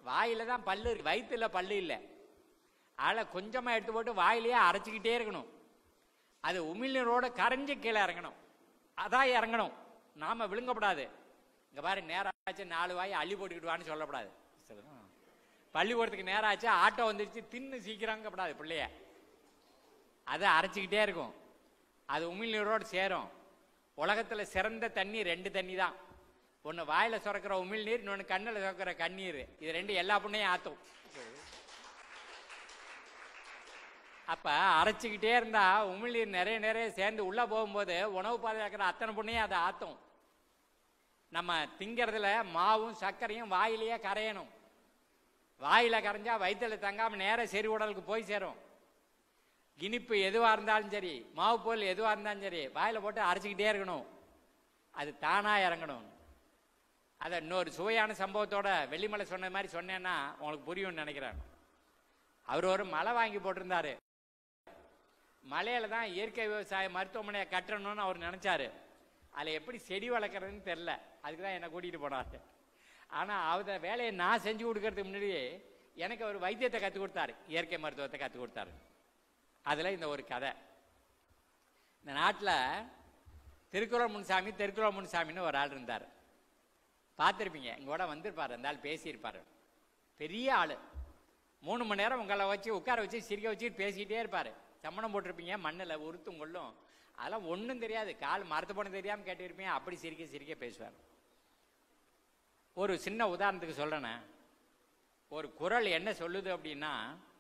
வாயில தான் பல்லு இருக்கு வயிற்றுல பல்லு இல்லை ஆளை கொஞ்சமா எடுத்து போட்டு வாயிலேயே அரைச்சிக்கிட்டே இருக்கணும் அது உமிழ்நீரோட கரைஞ்சு கீழே இறங்கணும் அதான் இறங்கணும் நாம விழுங்கப்படாது இங்க பாரு நேரம் ஆச்சு நாலு வாய் அள்ளி போட்டுக்கிட்டு வான்னு சொல்லப்படாது சரிதா? பள்ளிக்கூடத்துக்கு நேரம் ஆச்சு ஆட்டோ வந்துருச்சு தின்னு சீக்கிரங்கப்படாது பிள்ளைய அதை அரைச்சிக்கிட்டே இருக்கும் அது உமிழ்நீரோடு சேரும் உலகத்துல சிறந்த தண்ணி ரெண்டு தண்ணி தான் ஒன்று வாயில சுரக்கிற உமிழ்நீர் இன்னொன்று கண்ணில் சுரக்கிற கண்ணீர் இது ரெண்டு எல்லா புண்ணையும் ஆத்தும் அப்ப அரைச்சிக்கிட்டே இருந்தா உமிழ்நீர் நிறைய நிறைய சேர்ந்து உள்ள போகும்போது உணவு பாதையில் இருக்கிற அத்தனை புண்ணையும் அதை ஆத்தும் நம்ம திங்கிறதுல மாவும் சர்க்கரையும் வாயிலேயே கரையணும் வாயில கரைஞ்சா வயிற்றுல தங்காம நேர செறி உடலுக்கு போய் சேரும் இனிப்பு எதுவா இருந்தாலும் சரி மாவு பொருள் எதுவா இருந்தாலும் சரி வாயில போட்டு அரைச்சிக்கிட்டே இருக்கணும் அது தானா இறங்கணும் அதை இன்னொரு சுவையான சம்பவத்தோட வெள்ளிமலை சொன்ன மாதிரி சொன்னேன்னா உங்களுக்கு புரியும்னு நினைக்கிறேன் அவர் ஒரு மலை வாங்கி போட்டிருந்தாரு மலையில தான் இயற்கை விவசாய மருத்துவமனையை கட்டணும்னு அவர் நினைச்சாரு அதில் எப்படி செடி வளர்க்குறதுன்னு தெரில அதுக்கு தான் என்னை கூட்டிகிட்டு போனார் ஆனால் அவத வேலையை நான் செஞ்சு கொடுக்கறதுக்கு முன்னாடியே எனக்கு அவர் வைத்தியத்தை கற்றுக் கொடுத்தாரு இயற்கை மருத்துவத்தை கற்றுக் கொடுத்தாரு அதில் இந்த ஒரு கதை இந்த நாட்டில் திருக்குறள் முன்சாமி திருக்குறள் முன்சாமின்னு ஒரு ஆள் இருந்தார் பார்த்துருப்பீங்க இங்கூட வந்திருப்பார் அந்த ஆள் பேசியிருப்பார் பெரிய ஆள் மூணு மணி நேரம் உங்களை வச்சு உட்கார வச்சு சிரிக்க வச்சு பேசிக்கிட்டே இருப்பார் சம்மணம் போட்டிருப்பீங்க மண்ணில் உருத்தும் கொள்ளும் அதெல்லாம் ஒன்றும் தெரியாது கால் மரத்து போன தெரியாமல் கேட்டிருப்பீங்க அப்படி சிரிக்க சிரிக்க பேசுவார் ஒரு சின்ன உதாரணத்துக்கு சொல்றேனே ஒரு குரல் என்ன சொல்லுது அப்படின்னா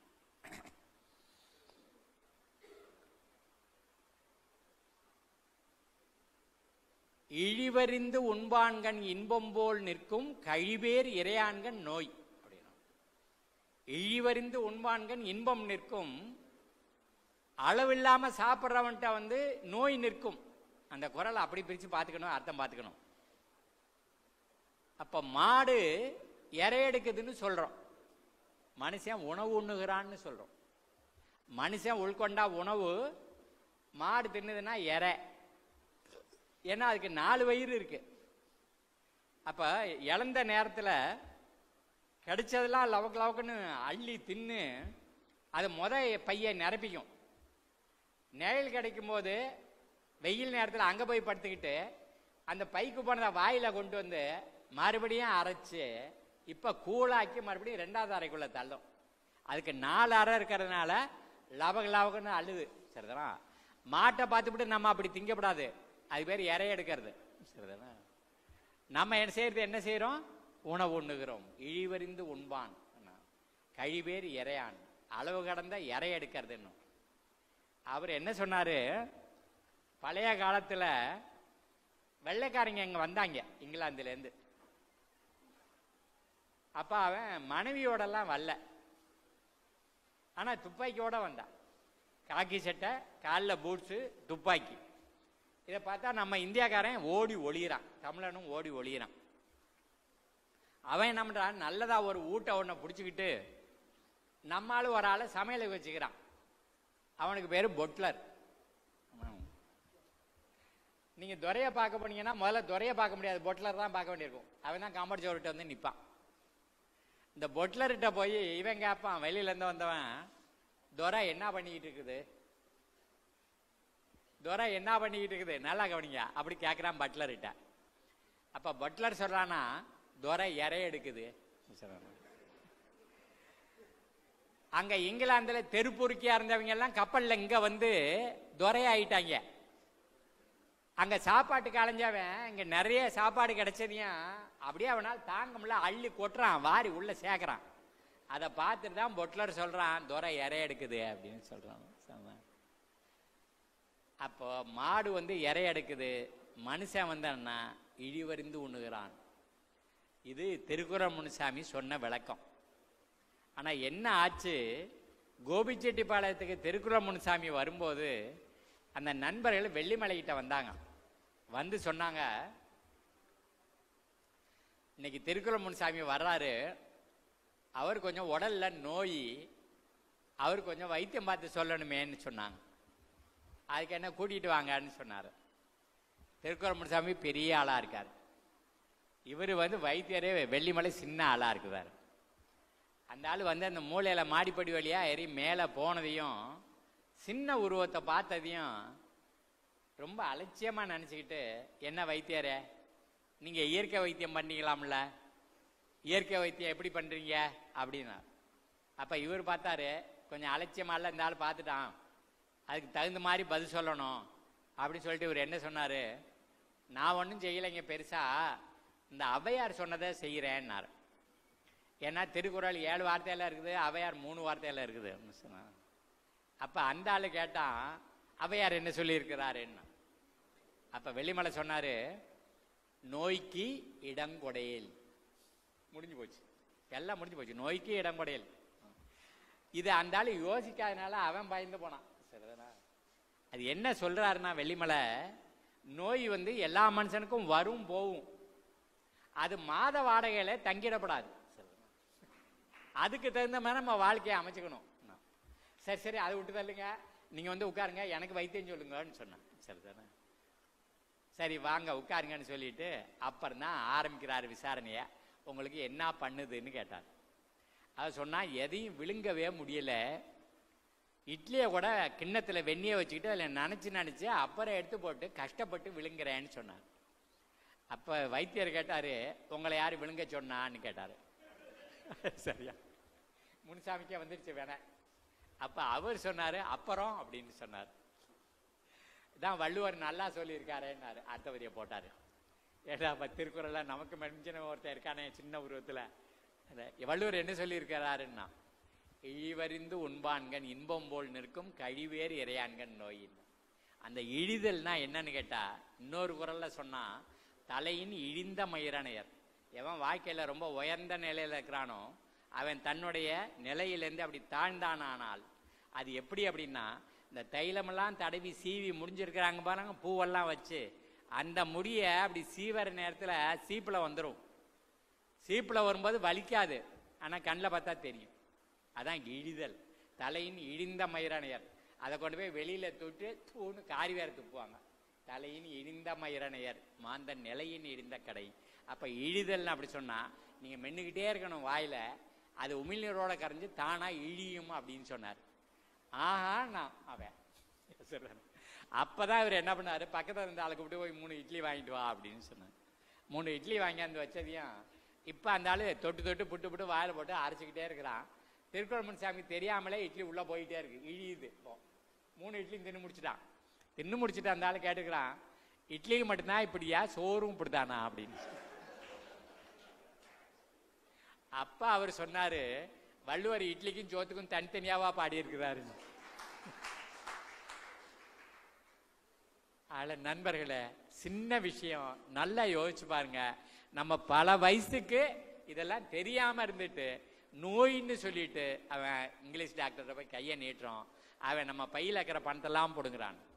இழிவறிந்து உண்பான்கண் இன்பம் போல் நிற்கும் கழிவேர் இறையான்கண் நோய் அப்படின்னா இழிவறிந்து உண்பான்கண் இன்பம் நிற்கும் அளவில்லாம சாப்பிட்றவன்ட்ட வந்து நோய் நிற்கும் அந்த குரலை அப்படி பிரிச்சு பார்த்துக்கணும் அர்த்தம் பார்த்துக்கணும் அப்ப மாடு இறையெடுக்குதுன்னு சொல்றோம் மனுஷன் உணவு உண்ணுகிறான்னு சொல்றோம் மனுஷன் உள்கொண்டா உணவு மாடு தின்னுதுன்னா இறை ஏன்னா அதுக்கு நாலு வயிறு இருக்கு அப்ப இழந்த நேரத்துல கிடைச்சதெல்லாம் லவக்கு லவக்குன்னு அள்ளி தின்னு அது முத பைய நிரப்பிக்கும் நிழல் கிடைக்கும் போது வெயில் நேரத்தில் அங்கே போய் படுத்துக்கிட்டு அந்த பைக்கு போனதை வாயில கொண்டு வந்து மறுபடியும் அரைச்சு இப்போ கூழாக்கி மறுபடியும் ரெண்டாவது அறைக்குள்ள தள்ளும் அதுக்கு நாலு அறை இருக்கிறதுனால லவக லவகன்னு அழுது சரிதானா மாட்டை பார்த்துவிட்டு நம்ம அப்படி திங்கப்படாது அது பேர் இறைய எடுக்கிறது சரிதானா நம்ம என்ன செய்யறது என்ன செய்யறோம் உணவு உண்ணுகிறோம் இழிவறிந்து உண்பான் கழிவேர் இறையான் அளவு கடந்த இறை எடுக்கிறது இன்னும் அவர் என்ன சொன்னாரு பழைய காலத்துல வெள்ளைக்காரங்க இங்க வந்தாங்க இங்கிலாந்துல இருந்து அப்ப அவன் மனைவியோடலாம் வரல ஆனா துப்பாக்கியோட வந்தான் காக்கி சட்டை காலில் பூட்ஸு துப்பாக்கி இதை பார்த்தா நம்ம இந்தியாக்காரன் ஓடி ஒளியிறான் தமிழனும் ஓடி ஒளியிறான் அவன் என்ன பண்றான் நல்லதா ஒரு ஊட்ட ஒன்றை பிடிச்சிக்கிட்டு நம்மாலும் ஒரு ஆளை சமையலுக்கு வச்சுக்கிறான் அவனுக்கு பேரு பொட்லர் நீங்க துரைய பார்க்க போனீங்கன்னா முதல்ல துரைய பார்க்க முடியாது பொட்லர் தான் பார்க்க வேண்டியிருக்கும் அவன் தான் காம்பவுண்ட் சோர்கிட்ட வந்து நிற்பான் இந்த பொட்லர்கிட்ட போய் இவன் கேட்பான் வெளியில இருந்து வந்தவன் துரை என்ன பண்ணிக்கிட்டு இருக்குது துரை என்ன பண்ணிக்கிட்டு இருக்குது நல்லா கவனிங்க அப்படி கேட்குறான் பட்லர்கிட்ட அப்ப பட்லர் சொல்றானா துரை இறை எடுக்குது சொல்றானா. அங்க இங்கிலாந்துல தெருப்பொறுக்கியா இருந்தவங்க எல்லாம் கப்பல்ல இங்க வந்து துரையாயிட்டாங்க அங்க சாப்பாட்டுக்கு அலைஞ்சவன் இங்க நிறைய சாப்பாடு கிடைச்சதையும் அப்படியே அவனால் தாங்க முடியல அள்ளி கொட்டுறான் வாரி உள்ள சேர்க்கறான் அதை பார்த்துட்டு தான் பொட்லர் சொல்றான் துரை இறை எடுக்குது அப்படின்னு சொல்றான் சொன்னான். அப்போ மாடு வந்து இறை எடுக்குது மனுஷன் வந்தான்னா இழிவறிந்து உண்ணுகிறான் இது திருக்குறள் முனுசாமி சொன்ன விளக்கம் ஆனா என்ன ஆச்சு கோபிச்செட்டிப்பாளையத்துக்கு திருக்குறள் முனுசாமி வரும்போது அந்த நண்பர்கள் வெள்ளிமலைகிட்ட வந்தாங்க வந்து சொன்னாங்க இன்னைக்கு திருக்குறள் முனுசாமி வர்றாரு அவர் கொஞ்சம் உடல்ல நோய் அவர் கொஞ்சம் வைத்தியம் பார்த்து சொல்லணுமேன்னு சொன்னாங்க அதுக்கு என்ன கூட்டிட்டு வாங்கன்னு சொன்னாரு திருக்குறள் முனுசாமி பெரிய ஆளா இருக்கார் இவர் வந்து வைத்தியரே வெள்ளிமலை சின்ன ஆளா இருக்குதாரு அந்த ஆள் வந்து அந்த மூலையில் மாடிப்படி வழியா ஏறி மேலே போனதையும் சின்ன உருவத்தை பார்த்ததையும் ரொம்ப அலட்சியமாக நினச்சிக்கிட்டு என்ன வைத்தியரே நீங்கள் இயற்கை வைத்தியம் பண்ணீங்களாம்ல இயற்கை வைத்தியம் எப்படி பண்ணுறீங்க அப்படின்னா அப்போ இவர் பார்த்தாரு கொஞ்சம் அலட்சியமால இந்த ஆள் பார்த்துட்டான் அதுக்கு தகுந்த மாதிரி பதில் சொல்லணும் அப்படின்னு சொல்லிட்டு இவர் என்ன சொன்னார் நான் ஒன்றும் செய்யலைங்க பெருசாக இந்த ஔவையார் சொன்னதை செய்கிறேன்னாரு ஏன்னா திருக்குறள் ஏழு வார்த்தையில இருக்குது ஔவையார் மூணு வார்த்தையில இருக்குது அப்படின்னு சொன்னார். அப்ப அந்த ஆளு கேட்டான் ஔவையார் என்ன சொல்லியிருக்கிறாருன்னு அப்ப வெள்ளிமலை சொன்னாரு நோய்க்கு இடங்கொடையல் முடிஞ்சு போச்சு எல்லாம் முடிஞ்சு போச்சு நோய்க்கு இடங்கொடையல் இது அந்த ஆளு யோசிக்காதனால அவன் பயந்து போனான் சரிதானா அது என்ன சொல்றாருன்னா வெள்ளிமலை நோய் வந்து எல்லா மனுஷனுக்கும் வரும் போகும் அது மாத வாடகையில தங்கிடப்படாது அதுக்கு தகுந்த மாதிரி நம்ம வாழ்க்கையை அமைச்சுக்கணும் சரி சரி அதை விட்டு தள்ளுங்க நீங்க வந்து உட்காருங்க எனக்கு வைத்தியம் சொல்லுங்கன்னு சொன்னேன் சரி தானே சரி வாங்க உட்காருங்கன்னு சொல்லிட்டு அப்புறம் தான் ஆரம்பிக்கிறாரு விசாரணைய உங்களுக்கு என்ன பண்ணுதுன்னு கேட்டார் அவர் சொன்னா எதையும் விழுங்கவே முடியல இட்லியை கூட கிண்ணத்துல வெந்நியை வச்சுக்கிட்டு அதில் நினச்சி நினச்சி அப்புறம் எடுத்து போட்டு கஷ்டப்பட்டு விழுங்குறேன்னு சொன்னார் அப்ப வைத்தியர் கேட்டாரு உங்களை யாரு விழுங்க சொன்னான்னு கேட்டாரு சரியா முனுசாமிக்கே வந்துருச்சு வேணா அப்ப அவர் சொன்னாரு அப்புறம் அப்படின்னு சொன்னார் இதான் வள்ளுவர் நல்லா சொல்லியிருக்காருன்னாரு அடுத்த வரியை போட்டாரு ஏடா அப்ப திருக்குறள்ல நமக்கு மெஞ்சின ஒருத்தன் இருக்கானே சின்ன உருவத்துல அந்த வள்ளுவர் என்ன சொல்லியிருக்கிறாருன்னா இழிவறிந்து உண்பான்கண் இன்பம் போல் நிற்கும் கழிவேறு இறையான்கண் நோயின் அந்த இழிதல்னா என்னன்னு கேட்டா இன்னொரு குரல்ல சொன்னா தலையின் இழிந்த மயிரணையர் எவன் வாழ்க்கையில ரொம்ப உயர்ந்த நிலையில இருக்கிறானோ அவன் தன்னுடைய நிலையிலேருந்து அப்படி தாழ்ந்தானால் அது எப்படி அப்படின்னா இந்த தைலமெல்லாம் தடவி சீவி முடிஞ்சிருக்கிறாங்க பாருங்க பூவெல்லாம் வச்சு அந்த முடியை அப்படி சீவர நேரத்தில் சீப்பில் வந்துடும் சீப்பில் வரும்போது வலிக்காது ஆனால் கண்ணில் பார்த்தா தெரியும் அதான் இழிதல் தலையின் இழிந்த மயிரணையர் அதை கொண்டு போய் வெளியில தொட்டு தூணு காரி வேற துப்புவாங்க தலையின் இழிந்த மயிரணையர் மாந்தன் நிலையின் இழிந்த கடை அப்ப இழிதல்னு அப்படி சொன்னா நீங்க மென்னுக்கிட்டே இருக்கணும் வாயில அது உமிழ்நீரோட கரைஞ்சு தானா இழியும் அப்படின்னு சொன்னார் ஆஹா நான் அவன் சொல்றேன் அப்பதான் இவர் என்ன பண்ணாரு பக்கத்துல இருந்த ஆளை கூப்பிட்டு போய் மூணு இட்லி வாங்கிட்டு வா அப்படின்னு சொன்னார் மூணு இட்லி வாங்கியாந்து வச்சதையும் இப்ப அந்த ஆளு தொட்டு தொட்டு புட்டு புட்டு வாயில போட்டு அரைச்சிக்கிட்டே இருக்கிறான் திருக்குறள் சாமி தெரியாமலே இட்லி உள்ள போயிட்டே இருக்கு இழியுது இப்போ மூணு இட்லி தின்னு முடிச்சிட்டான் தின்னு முடிச்சிட்டு அந்த ஆளு கேட்டுக்கிறான் இட்லிக்கு மட்டும்தான் இப்படியா சோறும் இப்படிதானா அப்படின்னு அப்ப அவர் சொன்னாரு வள்ளுவர் இட்லிக்கும் சோத்துக்கும் தனித்தனியாவா பாடி இருக்கிறாரு ஆள நண்பர்களே சின்ன விஷயம் நல்லா யோசிச்சு பாருங்க நம்ம பல வயசுக்கு இதெல்லாம் தெரியாம இருந்துட்டு நோயின்னு சொல்லிட்டு அவன் இங்கிலீஷ் டாக்டர்கிட்ட போய் கையை நீட்டுறோம் அவன் நம்ம பையில இருக்கிற பணத்தெல்லாம் பிடுங்குறான்